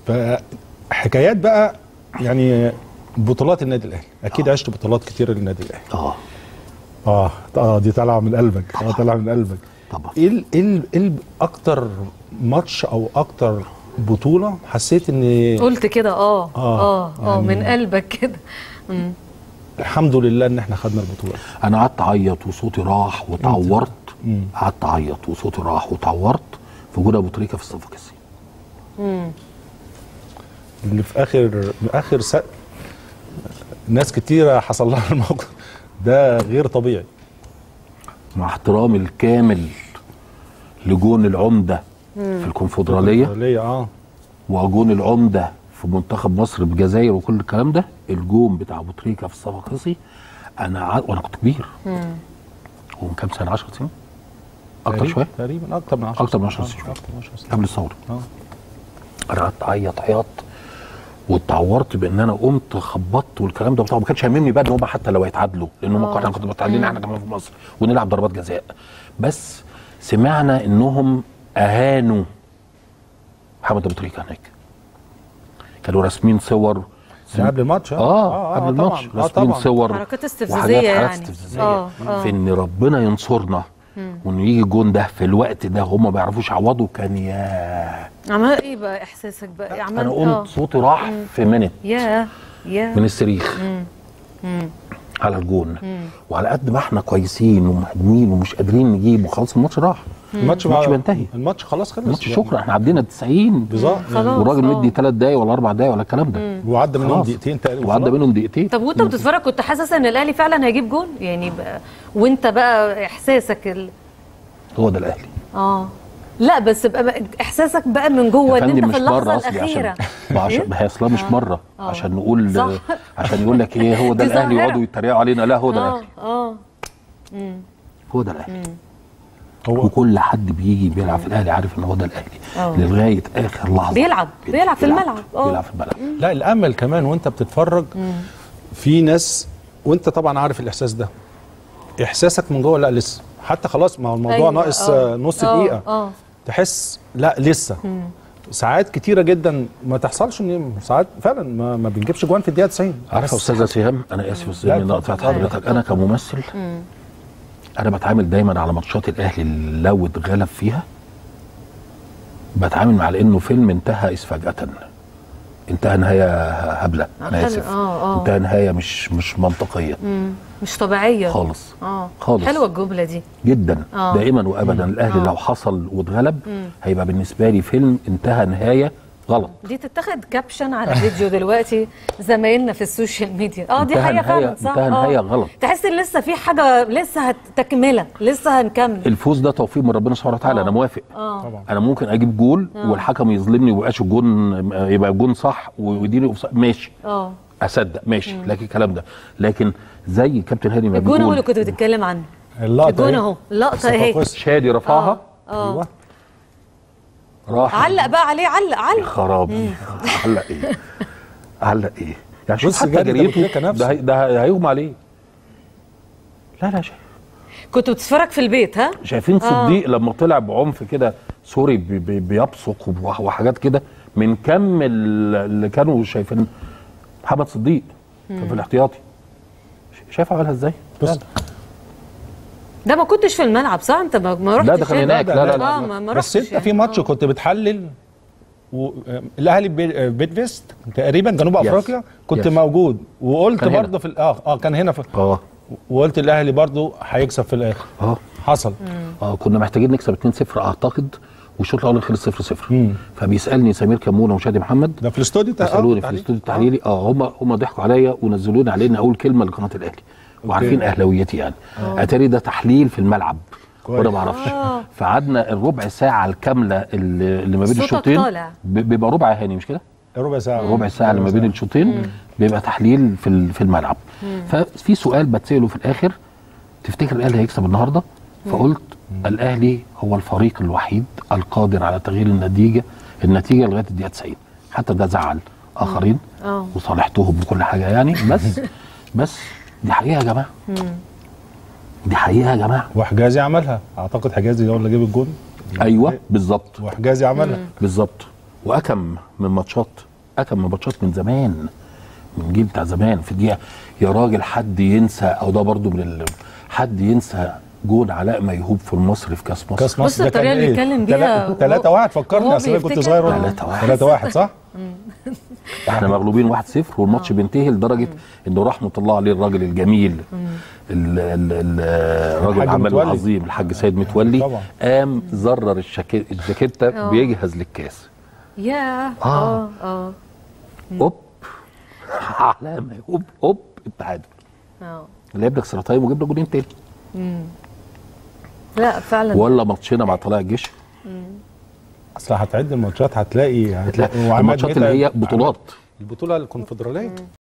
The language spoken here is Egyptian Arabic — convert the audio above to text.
فحكايات بقى يعني بطولات النادي الاهلي اكيد عشت بطولات كتيره للنادي الاهلي اه اه اه دي طالعه من قلبك اه طالعه من قلبك طبعا ايه ال- ايه ال- ايه ال- اكتر ماتش او اكتر بطوله حسيت ان قلت كده اه آه، اه اه يعني- من قلبك كده مم. الحمد لله ان احنا خدنا البطوله انا قعدت اعيط وصوتي راح واتعورت مم. قعدت اعيط وصوتي راح واتعورت في جون ابو تريكه في الصفاقسي اللي في اخر اخر سق ناس كتيره حصل لها الموقف ده غير طبيعي مع احترامي الكامل لجون العمده في الكونفدراليه ليه اه وجون العمده في منتخب مصر بالجزائر وكل الكلام ده الجون بتاع ابو تريكه في الصفاقسي انا ع... وانا كنت كبير هو من كام سنه 10 سنين اكتر تقريباً- شويه تقريبا اكتر من 10 أكتر من 10 سنين. اكتر من 10 سنين قبل الثوره اه انا قعدت اعيط عياط واتعورت بان انا قمت خبطت والكلام ده طبعا ما كانش هاممني بقى ان هم حتى لو هيتعادلوا لان هم احنا كنا متعادلين احنا كمان في مصر ونلعب ضربات جزاء بس سمعنا انهم اهانوا محمد ابو تريكه هناك كانوا راسمين صور ده قبل الماتش اه, قبل الماتش طبعا اه راسمين طبعا صور حركات استفزازية وحاجات حاجات يعني. استفزازيه آه، آه. في ان ربنا ينصرنا وانه يجي الجون ده في الوقت ده هم ما بيعرفوش يعوضوا كان يا عمل ايه بقى احساسك بقى عمل انا قمت صوتي راح في منت يا يا من الصريخ على الجون وعلى قد ما احنا كويسين ومهاجمين ومش قادرين نجيب وخلاص الماتش راح الماتش الماتش بقى- بينتهي. الماتش خلاص خلص الماتش يعني. شكرا احنا عدينا 90 بالظبط خلاص. والراجل آه. مدي ثلاث دقايق ولا اربع دقايق ولا الكلام ده وعدى منهم خلاص. دقيقتين تقريبا وعدى خلاص. منهم دقيقتين طب وانت بتتفرج كنت حاسس ان الاهلي فعلا هيجيب جون يعني بقى وانت بقى احساسك ال... هو ده الاهلي اه لا بس بقى بقى احساسك بقى من جوه يا ان فندم انت في مش مره اللحظه اصلي الاخيره عشان ما عشان ما هي اصلا مش مره آه. عشان نقول صح. عشان يقول لك ايه هو ده دي الاهلي ظاهرة. يقعدوا يتريقوا علينا لا هو ده اه الاهلي اه هو ده الاهلي هو وكل حد بيجي بيلعب في الاهلي عارف ان هو ده الاهلي آه. لغايه اخر لحظه بيلعب بيلعب في الملعب اه بيلعب في الملعب لا الامل كمان وانت بتتفرج في ناس وانت طبعا عارف الاحساس ده احساسك من جوه لا لسه حتى خلاص ما هو الموضوع أيوة، ناقص آه. آه، نص آه، دقيقه اه تحس لا لسه ساعات كتيره جدا ما تحصلش ان ساعات فعلا ما, ما بنجيبش جوان في الدقيقه 90 عارفه بس استاذه سهام انا اسف يا استاذ لا، اني اتفضل. قطعت حضرتك انا كممثل انا بتعامل دايما على ماتشات الاهلي اللي لو اتغلب فيها بتعامل مع على انه فيلم انتهى إذ فجاه انتهى نهايه هبله انا حلو. اسف آه، آه. انتهى نهايه مش مش منطقيه مش طبيعيه خالص اه خالص. حلوه الجمله دي جدا آه. دائما وابدا الاهلي آه. لو حصل واتغلب هيبقى بالنسبه لي فيلم انتهى نهايه غلط دي تتاخد كابشن على فيديو دلوقتي زمايلنا في السوشيال ميديا اه دي انتهى حقيقه نهاية- فعلا صح انتهى آه. نهاية غلط. تحس ان لسه في حاجه لسه هتكمله لسه هنكمل الفوز ده توفيق من ربنا سبحانه وتعالى آه. انا موافق اه طبعا انا ممكن اجيب جول والحكم يظلمني ويبقاش الجون يبقى الجون صح ويديني أوفسايد. ماشي اه اصدق ماشي لكن الكلام ده لكن زي كابتن هادي ما الجون هو اللي بيقول كنت بتتكلم عنه اللقطه الجون إيه؟ اهو اللقطه اهي الصفاقسي. شادي رفعها اه ايوه راح علق بقى عليه علق يا علق خرابي علق ايه علق ايه يعني شوف بص حتى جاري ده جريته بتريكة نفسه. ده هي- ده هيغمى عليه لا لا شايف كنت بتتفرج في البيت ها شايفين صديق لما طلع بعنف كده سوري بي- بي- بيبصق وح- وحاجات كده من كم ال- اللي كانوا شايفين محمد صديق كان في الاحتياطي ش- شايف عملها ازاي؟ بص ده ما كنتش في الملعب صح انت ما, ما رحتش لا، ده كان هناك. لا، لا، لا. اه ما, ما بس رحتش انت في يعني. ماتش آه. كنت بتحلل و... الاهلي بي- بيت فيست تقريبا جنوب يس. افريقيا كنت يس. موجود وقلت كان هنا. برضه في ال- اه اه كان هنا في اه وقلت الاهلي برضه هيكسب في الاخر اه حصل اه كنا محتاجين نكسب 2-0 اعتقد والشوط الاول خلص 0-0 مم. فبيسالني سمير كمونه وشادي محمد ده في الاستوديو بتاع- آه، سالوني في تعليق. الاستوديو التحليلي اه هم هم ضحكوا عليا ونزلوني على اني اقول كلمه لقناه الاهلي وعارفين اهلاويتي يعني اتاري ده تحليل في الملعب كويس. وانا ما اعرفش آه. فقعدنا الربع ساعه الكامله اللي, اللي ما بين صوتك الشوطين طالع. ب- بيبقى ربع هاني مش كده؟ ربع ساعه ربع ساعه اللي ما بين الشوطين بيبقى تحليل في ال- في الملعب ففي سؤال بتساله في الاخر تفتكر الاهلي هيكسب النهارده فقلت الاهلي هو الفريق الوحيد القادر على تغيير النتيجه النتيجه لغايه الدقيقه 90 حتى ده زعل اخرين آه. وصالحتهم بكل حاجه يعني بس بس دي حقيقه يا جماعه دي حقيقه يا جماعه وحجازي عملها اعتقد حجازي هو اللي جاب الجون ايوه بالظبط وحجازي عملها بالظبط واكم من ماتشات اكم من ماتشات من زمان من جيل بتاع زمان في دقيقه يا راجل حد ينسى او ده برضو من ال... حد ينسى جول علاء ميهوب في المصري في كاس مصر كاس بص مصر ده الطريقة كان اللي ايه؟ اتكلم بيها 3 1 فكرني وهو اصل انا كنت بيفتكر- صغير آه. 3-1. 3 1 صح؟ احنا مغلوبين 1-0 والماتش بينتهي لدرجه انه رحمه الله عليه الراجل الجميل ال- ال- ال- الراجل الحاج العمل متولي. العظيم الحاج سيد متولي طبعا. قام زرر الشاكي- الجاكيته آه. بيجهز للكاس ياه آه. اه اه هوب على ما هوب هوب التعادل اه لعب لك اكسترا تايم وجبنا جولين تاني لا فعلا ولا ماتشنا مع طلائع الجيش اصل هتعد الماتشات هتلاقي هتلاقي وعماد الماتشات اللي متعب- هي بطولات البطوله الكونفدراليه